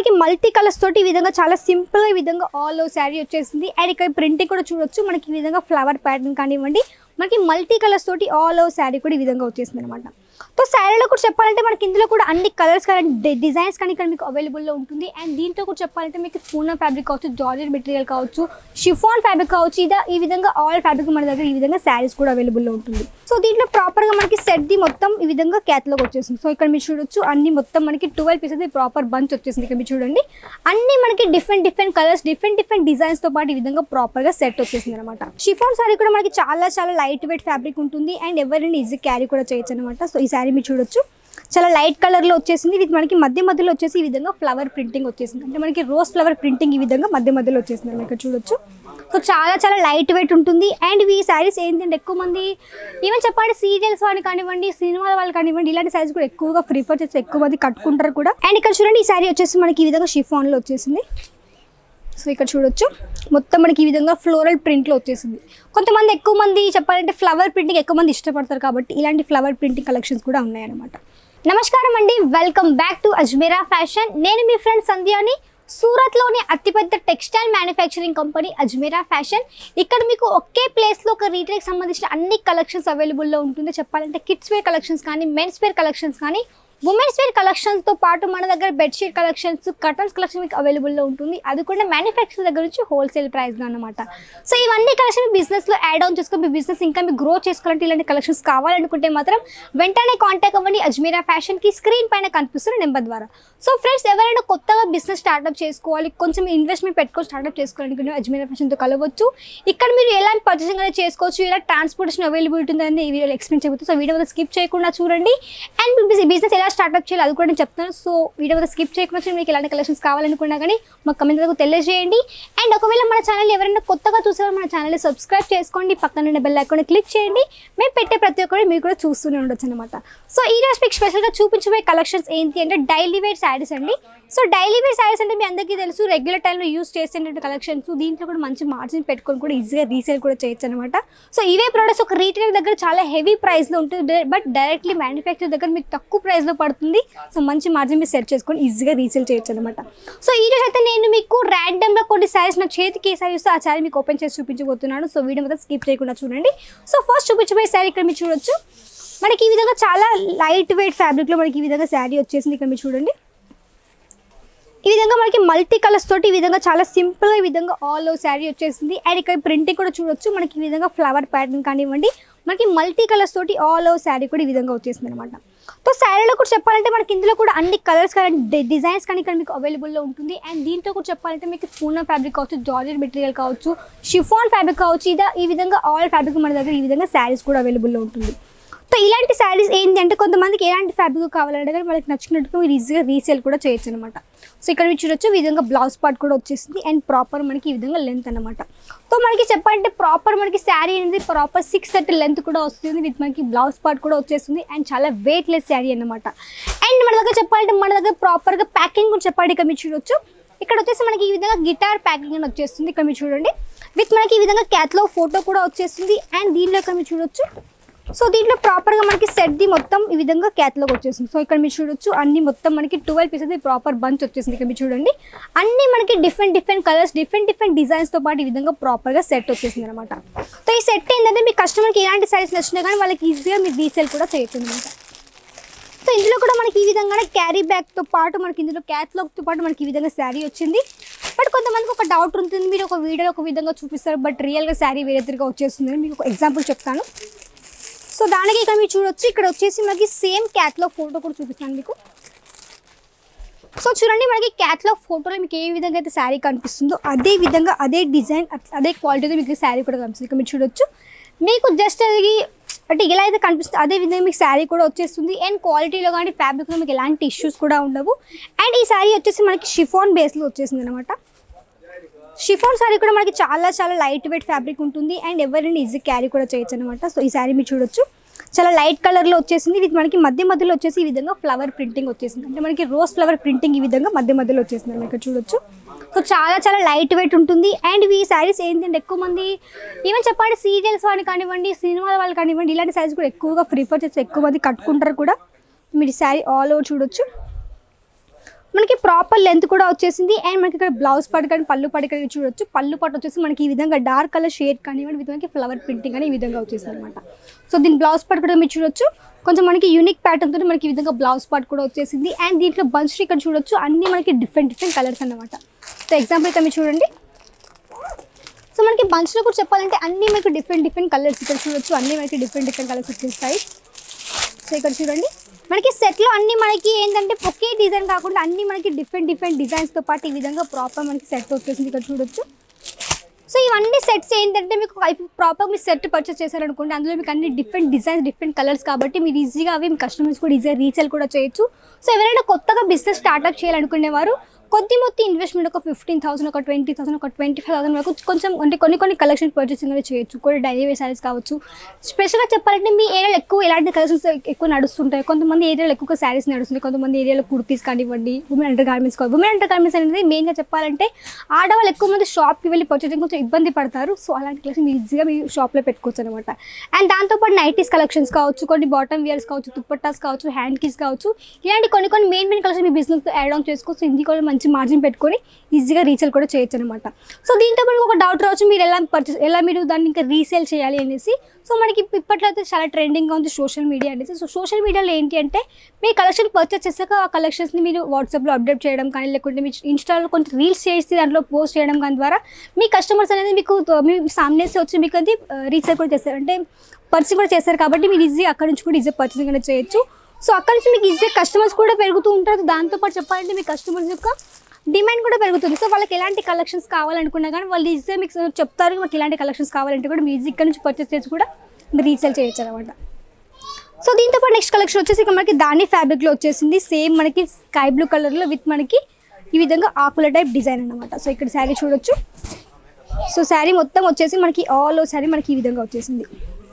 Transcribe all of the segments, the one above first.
మనకి multi colours తోటి ఈ విధంగా చాలా సింపుల్ ఈ విధంగా ఆల్ ఓవర్ శారీ వచ్చేసింది అండ్ ఇక్కడ ప్రింటింగ్ కూడా చూడొచ్చు మనకి ఈ విధంగా ఫ్లవర్ ప్యాటర్న్ కానివ్వండి మనకి మల్టీ కలర్స్ తోటి ఆల్ ఓవర్ శారీ కూడా ఈ విధంగా వచ్చేసింది అనమాట సో శారీలో కూడా చెప్పాలంటే మనకి ఇందులో కూడా అన్ని కలర్స్ కానీ డి- డిజైన్స్ కానీ ఇక్కడ మీకు అవైలబుల్లో ఉంటుంది అండ్ దీంట్లో కూడా చెప్పాలంటే మీకు పూర్ణ ఫ్యాబ్రిక్ కావచ్చు జార్జెట్ మెటీరియల్ కావచ్చు షిఫాన్ ఫ్యాబ్రిక్ కావచ్చు ఇదా ఈ విధంగా ఆల్ ఫ్యాబ్రిక్ మన దగ్గర ఈ విధంగా శారీస్ కూడా అవైలబుల్లో ఉంటుంది సో దీంట్లో ప్రాపర్గా మనకి సెట్ ది మొత్తం ఈ విధంగా క్యాట్లాగ్ వచ్చేసింది సో ఇక్కడ మీరు చూడొచ్చు అన్ని మొత్తం మనకి ట్వెల్వ్ పీసెస్ ప్రాపర్ బంచ్ వచ్చేసింది ఇక్కడ మీరు చూడండి అన్ని మనకి different different colours different different designs తో పాటు ఈ విధంగా ప్రాపర్ గా సెట్ వచ్చేసింది అనమాట షిఫాన్ సారీ కూడా మనకి చాలా చాలా లైట్ వెయిట్ ఫ్యాబ్రిక్ ఉంటుంది అండ్ ఎవరైనా ఈజీ క్యారీ కూడా చేయొచ్చు అనమాట సో ఈ శారీ మీరు చూడొచ్చు చాలా లైట్ కలర్ లో వచ్చేసింది ఇది మనకి మధ్య మధ్యలో వచ్చేసి ఈ విధంగా ఫ్లవర్ ప్రింటింగ్ వచ్చేసింది అంటే మనకి రోజ్ ఫ్లవర్ ప్రింటింగ్ ఈ విధంగా మధ్య మధ్యలో వచ్చేసింది అనమాట ఇక్కడ చూడొచ్చు సో చాలా చాలా లైట్ వెయిట్ ఉంటుంది అండ్ ఈ శారీస్ ఏంటంటే ఎక్కువ మంది ఈవెన్ చెప్పండి సీరియల్స్ వాళ్ళు కానివ్వండి సినిమాల వాళ్ళు కానివ్వండి ఇలాంటి శారీస్ కూడా ఎక్కువగా ప్రిఫర్ చేసి ఎక్కువ మంది కట్టుకుంటారు కూడా అండ్ ఇక్కడ చూడండి ఈ శారీ వచ్చేసి మనకి ఈ విధంగా షిఫాన్ లో వచ్చేసింది సో ఇక్కడ చూడొచ్చు మొత్తం మనకి ఈ విధంగా ఫ్లోరల్ ప్రింట్లో వచ్చేసింది కొంతమంది ఎక్కువ మంది చెప్పాలంటే ఫ్లవర్ ప్రింటింగ్ ఎక్కువ మంది ఇష్టపడతారు కాబట్టి ఇలాంటి ఫ్లవర్ ప్రింటింగ్ కలెక్షన్స్ కూడా ఉన్నాయన్నమాట నమస్కారం అండి welcome back to Ajmera fashion నేను మీ ఫ్రెండ్ సంధ్యాని సూరత్లోని అతిపెద్ద textile manufacturing company Ajmera fashion ఇక్కడ మీకు ఒకే ప్లేస్లో ఒక రీటైల్కి సంబంధించిన అన్ని కలెక్షన్స్ అవైలబుల్లో ఉంటుంది చెప్పాలంటే కిడ్స్ వేర్ కలెక్షన్స్ కానీ మెన్స్ వేర్ కలెక్షన్స్ కానీ ఉమెన్స్ వేర్ కలెక్షన్స్తో పాటు మన దగ్గర బెడ్షీట్ కలెక్షన్స్ కర్టన్స్ కలెక్షన్ మీకు అవైలబుల్లో ఉంటుంది అది కూడా మ్యానుఫ్యాక్చర్ దగ్గర నుంచి హోల్సేల్ ప్రైస్లో అనమాట సో ఇవన్నీ కలెక్షన్ బిజినెస్లో యాడ్ ఆన్ చేసుకొని మీ బిజినెస్ ఇంకా మీకు గ్రో చేసుకోవాలంటే ఇలాంటి కలెక్షన్స్ కావాలనుకుంటే మాత్రం వెంటనే కాంటాక్ట్ అవ్వండి అజ్మీరా ఫ్యాషన్కి స్క్రీన్ పైన కనిపిస్తున్న నెంబర్ ద్వారా సో ఫ్రెండ్స్ ఎవరైనా కొత్తగా బిజినెస్ స్టార్ట్అప్ చేసుకోవాలి కొంచెం ఇన్వెస్ట్మెంట్ పెట్టుకొని స్టార్ట్అప్ చేసుకోవాలనుకుంటే అజ్మీరా ఫ్యాషన్తో కలవచ్చు ఇక్కడ మీరు ఎలాంటి పర్చేసింగ్ అనేది చేసుకోవచ్చు ఎలా ట్రాన్స్పోర్టేషన్ అవైలబిలిటీ ఉందని ఈ వీడియోలో ఎక్స్ప్లెయిన్ చేయబోతుంది సో వీడియో స్కిప్ చేయకుండా చూడండి అండ్ బిజినెస్ ఎలా స్టార్ట్అప్ చేయాలి అది కూడా నేను చెప్తాను సో వీడియో స్కిప్ చేయకుండా చూడండి. మీకు ఎలాంటి కలెక్షన్స్ కావాలనుకున్నా కానీ మాకు కమెంట్ వరకు తెలియజేయండి అండ్ ఒకవేళ మన ఛానల్ ఎవరైనా కొత్తగా చూసారో మన ఛానల్ని సబ్స్క్రైబ్ చేసుకోండి పక్కన ఉన్న బెల్ ఐకాన్ క్లిక్ చేయండి మేము పెట్టే ప్రతి ఒక్కరు మీరు కూడా చూస్తూనే ఉండొచ్చు అనమాట సో ఈ రోజు మీకు స్పెషల్గా చూపించబోయే కలెక్షన్స్ ఏంటి అంటే డైలీ వేర్ శారీస్ అండి సో డైలీ వేర్ శారీస్ అంటే మీ అందరికీ తెలుసు రెగ్యులర్ టైంలో యూస్ చేసేటువంటి కలెక్షన్స్ దీంట్లో కూడా మంచి మార్జిన్ పెట్టుకొని కూడా ఈజీగా రీసేల్ కూడా చేయొచ్చు అనమాట సో ఇవే ప్రోడక్ట్స్ ఒక రీటైల్ దగ్గర చాలా హెవీ ప్రైస్లో ఉంటుంది బట్ డైరెక్ట్లీ మ్యానుఫ్యాక్చర్ దగ్గర మీకు తక్కువ ప్రైస్లో పడుతుంది సో మంచి మార్జిన్ మీరు సెట్ చేసుకొని ఈజీగా రీసేల్ చేయొచ్చు అనమాట సో ఈ రోజు అయితే నేను మీకు ర్యాండమ్గా కొన్ని శారీస్ నా చేతికి ఏ శారీ వస్తే ఆ శారీ మీకు ఓపెన్ చేసి చూపించబోతున్నాను సో వీడియో మొత్తం స్కిప్ చేయకుండా చూడండి సో ఫస్ట్ చూపించబోయే శారీ ఇక్కడ మీరు చూడొచ్చు మనకి ఈ విధంగా చాలా లైట్ వెయిట్ ఫ్యాబ్రిక్లో మనకి ఈ విధంగా శారీ వచ్చేసింది ఇక్కడ మీరు చూడండి ఈ విధంగా మనకి మల్టీ కలర్స్ తోటి ఈ విధంగా చాలా సింపుల్ ఈ విధంగా ఆల్ ఓవర్ శారీ వచ్చేసింది అండ్ ఇక్కడ ప్రింటింగ్ కూడా చూడొచ్చు మనకి ఈ విధంగా ఫ్లవర్ ప్యాటర్న్ కానివ్వండి మనకి మల్టీ కలర్స్ తోటి ఆల్ ఓవర్ శారీ కూడా ఈ విధంగా వచ్చేసింది అనమాట సో శారీలో కూడా చెప్పాలంటే మనకి ఇందులో కూడా అన్ని కలర్స్ కానీ డి- డిజైన్స్ కానీ ఇక్కడ మీకు అవైలబుల్లో ఉంటుంది అండ్ దీంట్లో కూడా చెప్పాలంటే మీకు పూర్ణ ఫ్యాబ్రిక్ కావచ్చు జార్జెట్ మెటీరియల్ కావచ్చు షిఫాన్ ఫ్యాబ్రిక్ కావచ్చు ఇదా ఈ విధంగా ఆల్ ఫ్యాబ్రిక్ మన దగ్గర ఈ విధంగా శారీస్ కూడా అవైలబుల్లో ఉంటుంది సో ఇలాంటి శారీస్ ఏంటి అంటే కొంతమందికి ఎలాంటి ఫ్యాబ్రిక్ కావాలంటే కానీ వాళ్ళకి నచ్చినట్టుగా మీరు ఈజీగా రీసేల్ కూడా చేయొచ్చు అనమాట సో ఇక్కడ మీరు చూడొచ్చు ఈ విధంగా బ్లౌజ్ పార్ట్ కూడా వచ్చేసింది అండ్ ప్రాపర్ మనకి ఈ విధంగా లెంత్ అనమాట సో మనకి చెప్పాలంటే ప్రాపర్ మనకి శారీ అనేది ప్రాపర్ సిక్స్ థర్టీ లెంత్ కూడా వస్తుంది విత్ మనకి బ్లౌజ్ పార్ట్ కూడా వచ్చేస్తుంది అండ్ చాలా వెయిట్ లెస్ శారీ అనమాట అండ్ మన దగ్గర చెప్పాలంటే మన దగ్గర ప్రాపర్గా ప్యాకింగ్ కూడా చెప్పండి ఇక్కడ మీరు చూడొచ్చు ఇక్కడ వచ్చేసి మనకి ఈ విధంగా గిటార్ ప్యాకింగ్ అని వచ్చేస్తుంది ఇక్కడ మీరు చూడండి విత్ మనకి ఈ విధంగా క్యాట్లో ఫోటో కూడా వచ్చేస్తుంది అండ్ దీనిలో ఇక్కడ మీరు చూడొచ్చు సో దీంట్లో ప్రాపర్గా మనకి సెట్ ది మొత్తం ఈ విధంగా క్యాట్లాగ్ వచ్చేసింది సో ఇక్కడ మీరు చూడొచ్చు అన్ని మొత్తం మనకి ట్వెల్వ్ పీసెస్ ప్రాపర్ బంచ్ వచ్చేసింది ఇక్కడ మీరు చూడండి అన్ని మనకి different different colours different different డిజైన్స్తో పాటు ఈ విధంగా ప్రాపర్గా సెట్ వచ్చేసింది అనమాట సో ఈ సెట్ ఏంటంటే మీ కస్టమర్కి ఎలాంటి సారీస్ నచ్చినా కానీ వాళ్ళకి ఈజీగా మీరు రీసేల్ కూడా చేయొచ్చు అనమాట సో ఇందులో కూడా మనకి ఈ విధంగానే క్యారీ బ్యాగ్తో పాటు మనకి ఇందులో క్యాట్లాగ్తో పాటు మనకి ఈ విధంగా శారీ వచ్చింది బట్ కొంతమందికి ఒక డౌట్ ఉంటుంది మీరు ఒక వీడియోలో ఒక విధంగా చూపిస్తారు బట్ రియల్గా శారీ వేరే తిరిగా వచ్చేస్తుంది అని మీకు ఒక ఎగ్జాంపుల్ చెప్తాను సో దానికి ఇక్కడ మీరు చూడొచ్చు ఇక్కడ వచ్చేసి మనకి సేమ్ క్యాట్లాగ్ ఫోటో కూడా చూపిస్తాను మీకు సో చూడండి మనకి క్యాట్లాగ్ ఫోటోలో మీకు ఏ విధంగా అయితే శారీ కనిపిస్తుందో అదే విధంగా అదే డిజైన్ అట్లా అదే క్వాలిటీతో మీకు శారీ కూడా కనిపిస్తుంది ఇక్కడ మీరు చూడొచ్చు మీకు జస్ట్ అది అంటే ఎలా అయితే కనిపిస్తుంది అదే విధంగా మీకు శారీ కూడా వచ్చేస్తుంది అండ్ క్వాలిటీలో కానీ ఫ్యాబ్రిక్లో మీకు ఎలాంటి ఇష్యూస్ కూడా ఉండవు అండ్ ఈ శారీ వచ్చేసి మనకి షిఫాన్ బేస్లో వచ్చేసింది అనమాట షిఫాన్ శారీ కూడా మనకి చాలా చాలా లైట్ వెయిట్ ఫ్యాబ్రిక్ ఉంటుంది అండ్ ఎవరైనా ఈజీ క్యారీ కూడా చేయొచ్చు అనమాట సో ఈ శారీ మీరు చూడొచ్చు చాలా లైట్ కలర్లో వచ్చేసింది ఇది మనకి మధ్య మధ్యలో వచ్చేసి ఈ విధంగా ఫ్లవర్ ప్రింటింగ్ వచ్చేసింది అంటే మనకి రోజ్ ఫ్లవర్ ప్రింటింగ్ ఈ విధంగా మధ్య మధ్యలో వచ్చేసింది అనమాట ఇక్కడ చూడొచ్చు సో చాలా చాలా లైట్ వెయిట్ ఉంటుంది అండ్ ఈ శారీస్ ఏంటంటే ఎక్కువ మంది ఈవెన్ చెప్పండి సీరియల్స్ వాళ్ళు కానివ్వండి సినిమాల వాళ్ళు కానివ్వండి ఇలాంటి శారీస్ కూడా ఎక్కువగా ప్రిఫర్ చేసి ఎక్కువ మంది కట్టుకుంటారు కూడా మీరు శారీ ఆల్ ఓవర్ చూడొచ్చు మనకి ప్రాపర్ లెంత్ కూడా వచ్చేసింది అండ్ మనకి ఇక్కడ బ్లౌజ్ పార్ట్ కానీ పళ్ళు పార్ట్ కానీ చూడొచ్చు పళ్ళు పార్ట్ వచ్చేసి మనకి ఈ విధంగా డార్క్ కలర్ షేడ్ కానివ్వండి విధంగా ఫ్లవర్ ప్రింటింగ్ అని ఈ విధంగా వచ్చేసింది అనమాట సో దీని బ్లౌజ్ పార్ట్ కూడా మీరు చూడొచ్చు కొంచెం మనకి యూనిక్ ప్యాటర్న్ తోటి మనకి ఈ విధంగా బ్లౌజ్ పార్ట్ కూడా వచ్చేసింది అండ్ దీంట్లో బంచ్ ఇక్కడ చూడొచ్చు అన్ని మనకి డిఫరెంట్ డిఫరెంట్ కలర్స్ అన్నమాట సో ఎగ్జాంపుల్ ఇక్కడ మీరు చూడండి సో మనకి బంచ్లో కూడా చెప్పాలంటే అన్ని మనకి డిఫరెంట్ డిఫరెంట్ కలర్స్ ఇక్కడ చూడొచ్చు అన్ని మనకి డిఫరెంట్ డిఫరెంట్ కలర్స్ వచ్చేస్తాయి సో ఇక్కడ చూడండి మనకి సెట్లో అన్ని మనకి ఏంటంటే ఒకే డిజైన్ కాకుండా అన్ని మనకి డిఫరెంట్ డిఫరెంట్ డిజైన్స్తో పాటు ఈ విధంగా ప్రాపర్ మనకి సెట్ వచ్చేసింది ఇక్కడ చూడొచ్చు సో ఇవన్నీ సెట్స్ ఏంటంటే మీకు ప్రాపర్ మీరు సెట్ పర్చేస్ చేశారనుకోండి అందులో మీకు అన్ని డిఫరెంట్ డిజైన్స్ డిఫరెంట్ కలర్స్ కాబట్టి మీరు ఈజీగా అవి మీ కస్టమర్స్ కూడా ఈజీగా రీసేల్ కూడా చేయొచ్చు సో ఎవరైనా కొత్తగా బిజినెస్ స్టార్ట్అప్ చేయాలనుకునేవారు కొద్ది మొత్తం ఇన్వెస్ట్మెంట్ ఒక ఫిఫ్టీన్ థౌసండ్ ఒక ట్వంటీ థౌసండ్ ఒక ట్వంటీ ఫైవ్ థౌసండ్ వరకు కొంచెం అంటే కొన్ని కొన్ని కలెక్షన్ పర్చేసింగ్ అనేది చేయొచ్చు కొన్ని డైలీ వేర్ సారీస్ కావచ్చు స్పెషల్గా చెప్పాలంటే మీ ఏరియాలో ఎక్కువ ఎలాంటి కలెక్షన్స్ ఎక్కువ నడుస్తుంటాయి కొంతమంది ఏరియాలో ఎక్కువగా శారీస్ నడుస్తుంది కొంతమంది ఏరియాలో కుర్తీస్ కానివ్వండి ఉమెన్ అండర్ గార్మెంట్స్ కావాలి ఉమెన్ అండర్ గార్మెంట్స్ అనేది మెయిన్గా చెప్పాలంటే ఆడవాళ్ళు ఎక్కువ మంది షాప్కి వెళ్ళి పర్చేసింగ్ కొంచెం ఇబ్బంది పడతారు సో అలాంటి కలెక్షన్ ఈజీగా మీ షాప్లో పెట్టుకోవచ్చు అనమాట అండ్ దాంతోపాటు నైటీస్ కలెక్షన్స్ కావచ్చు కొన్ని బాటమ్ వియర్స్ కావచ్చు దుప్పట్టాస్ కావచ్చు హ్యాండ్ కీస్ కావచ్చు ఇలాంటి కొన్ని కొన్ని మెయిన్ మెయిన్ కలెక్షన్ మీ బిజినెస్ యాడ్ ఆన్ చేసుకోవచ్చు ఇది కూడా మంచి మార్జిన్ పెట్టుకొని ఈజీగా రీసేల్ కూడా చేయొచ్చు అనమాట సో దీంతో పాటు ఒక డౌట్ రావచ్చు మీరు ఎలా పర్చేస్ ఎలా మీరు దాన్ని ఇంకా రీసేల్ చేయాలి అనేసి సో మనకి ఇప్పట్లో అయితే చాలా ట్రెండింగ్గా ఉంది సోషల్ మీడియా అనేసి సో సోషల్ మీడియాలో ఏంటి అంటే మీ కలెక్షన్ పర్చేస్ చేశాక ఆ కలెక్షన్స్ని మీరు వాట్సాప్లో అప్డేట్ చేయడం కానీ లేకుంటే మీ ఇన్స్టాలో కొంచెం రీల్స్ చేసి దాంట్లో పోస్ట్ చేయడం కానీ ద్వారా మీ కస్టమర్స్ అనేది మీకు మీ సామ్నేసి వచ్చి మీకు అది రీసేల్ కూడా చేస్తారు అంటే పర్చేసింగ్ కూడా చేస్తారు కాబట్టి మీరు ఈజీ అక్కడ నుంచి కూడా ఈజీ పర్చేసింగ్ అనేది చేయొచ్చు సో అక్కడ నుంచి మీకు ఈజీ కస్టమర్స్ కూడా పెరుగుతూ ఉంటారు దాంతోపాటు చెప్పాలంటే మీ కస్టమర్స్ యొక్క డిమాండ్ కూడా పెరుగుతుంది సో వాళ్ళకి ఎలాంటి కలెక్షన్స్ కావాలనుకున్నా కానీ వాళ్ళు ఈజీగా మీకు చెప్తారు మాకు ఇలాంటి కలెక్షన్స్ కావాలంటే కూడా మీరు ఈజీ ఇక్కడ నుంచి పర్చేస్ చేసి కూడా మీరు రీసేల్ చేయొచ్చు అనమాట సో దీంతో పాటు నెక్స్ట్ కలెక్షన్ వచ్చేసి ఇక్కడ మనకి దాని ఫ్యాబ్రిక్లో వచ్చేసింది సేమ్ మనకి స్కై బ్లూ కలర్లో విత్ మనకి ఈ విధంగా ఆకుల టైప్ డిజైన్ అన్నమాట సో ఇక్కడ శారీ చూడొచ్చు సో శారీ మొత్తం వచ్చేసి మనకి ఆల్ శారీ మనకి ఈ విధంగా వచ్చేసింది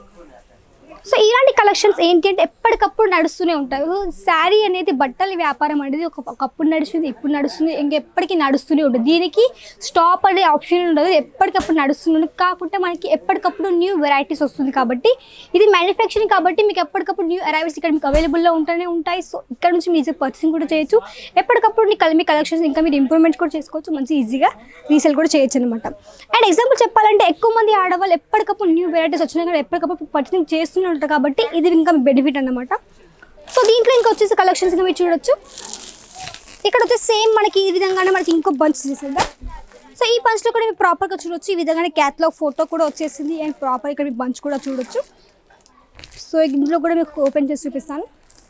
సో ఇలాంటి కలెక్షన్స్ ఏంటి అంటే ఎప్పటికప్పుడు నడుస్తూనే ఉంటాయి శారీ అనేది బట్టల వ్యాపారం అనేది ఒక ఒకప్పుడు నడుస్తుంది ఇప్పుడు నడుస్తుంది ఇంకెప్పటికీ నడుస్తూనే ఉంటుంది దీనికి స్టాప్ అనే ఆప్షన్ ఉండదు ఎప్పటికప్పుడు నడుస్తూనే ఉంటుంది కాకుంటే మనకి ఎప్పటికప్పుడు న్యూ వెరైటీస్ వస్తుంది కాబట్టి ఇది మ్యానుఫ్యాక్చరింగ్ కాబట్టి మీకు ఎప్పటికప్పుడు న్యూ అరైవల్స్ ఇక్కడ మీకు అవైలబుల్లో ఉంటూనే ఉంటాయి సో ఇక్కడ నుంచి మీరు పర్చేసింగ్ కూడా చేయొచ్చు ఎప్పటికప్పుడు మీ కల్ మీ కలెక్షన్స్ ఇంకా మీరు ఇంప్రూవ్మెంట్ కూడా చేసుకోవచ్చు మంచి ఈజీగా రీసేల్ కూడా చేయొచ్చు అనమాట అండ్ ఎగ్జాంపుల్ చెప్పాలంటే ఎక్కువ మంది ఆడవాళ్ళు ఎప్పటికప్పుడు న్యూ వెరైటీస్ వచ్చినా కానీ ఎప్పటికప్పుడు పర్చేసింగ్ చేస్తూనే ఉంటారు కాబట్టి ఇది ఇంకా బెనిఫిట్ అన్నమాట సో దీంట్లో ఇంకా వచ్చేసి కలెక్షన్స్ ఇంకా మీరు చూడొచ్చు ఇక్కడ వచ్చేసి సేమ్ మనకి ఈ విధంగానే మనకి ఇంకో బంచ్ చేసిందా సో ఈ బంచ్లో కూడా మీరు ప్రాపర్గా చూడొచ్చు ఈ విధంగానే క్యాట్లాగ్ ఫోటో కూడా వచ్చేసింది అండ్ ప్రాపర్ ఇక్కడ మీ బంచ్ కూడా చూడొచ్చు సో ఇందులో కూడా మీకు ఓపెన్ చేసి చూపిస్తాను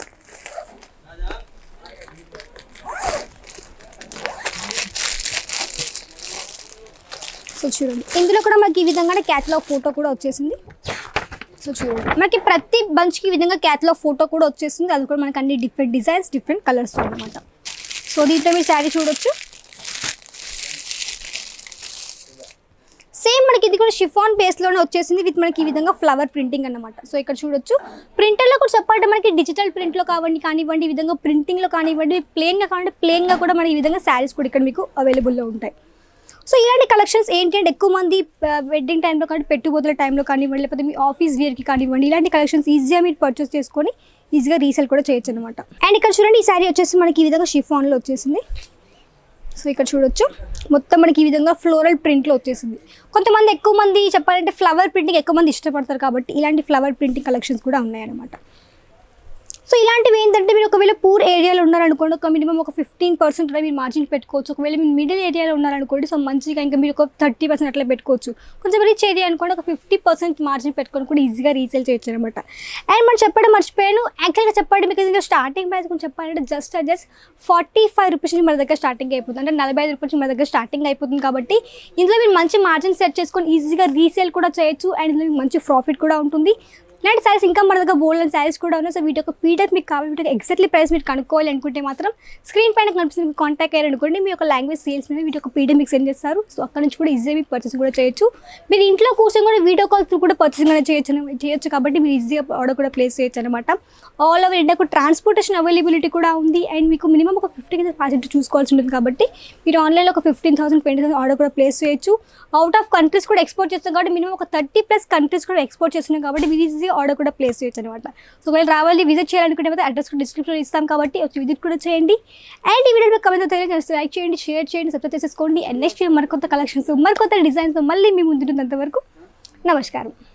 సో చూడండి ఇందులో కూడా మనకి ఈ విధంగానే క్యాట్లాగ్ ఫోటో కూడా వచ్చేసింది సో చూడండి మనకి ప్రతి బంచ్కి ఈ విధంగా క్యాట్లాగ్ ఫోటో కూడా వచ్చేసింది అది కూడా మనకి అన్ని డిఫరెంట్ డిజైన్స్ డిఫరెంట్ కలర్స్ అనమాట సో దీంట్లో మీరు శారీ చూడొచ్చు సేమ్ మనకి ఇది కూడా షిఫాన్ బేస్లోనే వచ్చేసింది విత్ మనకి ఈ విధంగా ఫ్లవర్ ప్రింటింగ్ అన్నమాట సో ఇక్కడ చూడొచ్చు ప్రింటర్లో కూడా చెప్పాలంటే మనకి డిజిటల్ ప్రింట్లో కావండి కానివ్వండి ఈ విధంగా ప్రింటింగ్లో కానివ్వండి ప్లేన్గా కావాలంటే ప్లేన్గా కూడా మనకి ఈ విధంగా శారీస్ కూడా ఇక్కడ మీకు అవైలబుల్లో ఉంటాయి సో ఇలాంటి కలెక్షన్స్ ఏంటి అంటే ఎక్కువ మంది వెడ్డింగ్ టైంలో కానీ పెట్టుబడుల టైంలో కానివ్వండి లేకపోతే మీ ఆఫీస్ వేర్కి కానివ్వండి ఇలాంటి కలెక్షన్స్ ఈజీగా మీరు పర్చేస్ చేసుకొని ఈజీగా రీసేల్ కూడా చేయొచ్చు అనమాట అండ్ ఇక్కడ చూడండి ఈ శారీ వచ్చేసి మనకి ఈ విధంగా షిఫాన్లో వచ్చేసింది సో ఇక్కడ చూడొచ్చు మొత్తం మనకి ఈ విధంగా ఫ్లోరల్ ప్రింట్లో వచ్చేసింది కొంతమంది ఎక్కువ మంది చెప్పాలంటే ఫ్లవర్ ప్రింటింగ్ ఎక్కువ మంది ఇష్టపడతారు కాబట్టి ఇలాంటి ఫ్లవర్ ప్రింటింగ్ కలెక్షన్స్ కూడా ఉన్నాయన్నమాట సో ఇలాంటివి ఏంటంటే మీరు ఒకవేళ పూర్ ఏరియాలో ఉన్నారనుకోండి ఒక మినిమం ఒక ఫిఫ్టీన్ పర్సెంట్ మీరు మార్జిన్ పెట్టుకోవచ్చు ఒకవేళ మీరు మిడిల్ ఏరియాలో ఉన్నారనుకోండి సో మంచిగా ఇంకా మీరు ఒక థర్టీ పర్సెంట్ అట్లా పెట్టుకోవచ్చు కొంచెం రిచ్ ఏరియా అనుకోండి ఒక ఫిఫ్టీ పర్సెంట్ మార్జిన్ పెట్టుకొని కూడా ఈజీగా రీసేల్ చేయొచ్చు అనమాట అండ్ మనం చెప్పడం మర్చిపోయాను యాక్చువల్గా చెప్పండి మీకు ఇంకా స్టార్టింగ్ ప్రైస్ గురించి చెప్పాలంటే just just forty five rupees నుంచి మన దగ్గర స్టార్టింగ్ అయిపోతుంది అంటే నలభై ఐదు రూపాయల నుంచి మన దగ్గర స్టార్టింగ్ అయిపోతుంది కాబట్టి ఇందులో మీరు మంచి మార్జిన్ సెట్ చేసుకొని ఈజీగా రీసేల్ కూడా చేయొచ్చు అండ్ ఇందులో మీకు మంచి ప్రాఫిట్ కూడా ఉంటుంది ఇలాంటి శారీస్ ఇంకా మన దగ్గర బోల్డ్ అండ్ శారీస్ కూడా ఉన్నాయి సో వీటి యొక్క పీడిఎఫ్ మీకు కావాలి వీటి ఎగ్జాక్ట్లీ ప్రైస్ మీరు కనుక్కోవాలి అనుకుంటే మాత్రం స్క్రీన్ పైన కనిపిస్తుంది మీకు కాంటాక్ట్ అయ్యారు అనుకోండి మీ యొక్క లాంగ్వేజ్ సేల్స్ మీద వీటి యొక్క పీడిఎఫ్ మీకు సెండ్ చేస్తారు సో అక్కడ నుంచి కూడా ఈజీగా మీకు పర్చేస్ కూడా చేయొచ్చు మీరు ఇంట్లో కూర్చొని కూడా వీడియో కాల్ త్రూ కూడా పర్చేసింగ్ అనేది చేయొచ్చు అన్న- చేయొచ్చు కాబట్టి మీరు ఈజీగా ఆర్డర్ కూడా ప్లేస్ చేయొచ్చు అనమాట ఆల్ ఓవర్ ఇండియాకు ట్రాన్స్పోర్టేషన్ అవైలబిలిటీ కూడా ఉంది అండ్ మీకు మినిమం ఒక ఫిఫ్టీ కింద పాజిట్ చూసుకోవాల్సి ఉంటుంది కాబట్టి మీరు ఆన్లైన్లో ఒక fifteen thousand twenty thousand order కూడా ప్లేస్ చేయొచ్చు అవుట్ ఆఫ్ కంట్రీస్ కూడా ఎక్స్పోర్ట్ చేస్తాం కాబట్టి మినిమం ఒక థర్టీ ప్లస్ కంట్రీస్ కూడా ఎక్స్పోర్ట్ చేస్తున్నాం కాబట్టి మీరు ఈజీగా ఆర్డర్ కూడా ప్లేస్ చేయొచ్చు అనమాట సో ఒకవేళ రావాలి విజిట్ చేయాలనుకుంటే మాత్రం అడ్రస్ కూడా డిస్క్రిప్షన్ ఇస్తాం కాబట్టి వచ్చి విజిట్ కూడా చేయండి అండ్ ఈ వీడియో కమెంట్ తెలియజేస్తే లైక్ చేయండి షేర్ చేయండి సబ్స్క్రైబ్ చేసేసుకోండి అండ్ నెక్స్ట్ మరికొత్త కలెక్షన్స్ మరికొత్త డిజైన్స్ మళ్ళీ మీ ముందుంటుంది అంతవరకు నమస్కారం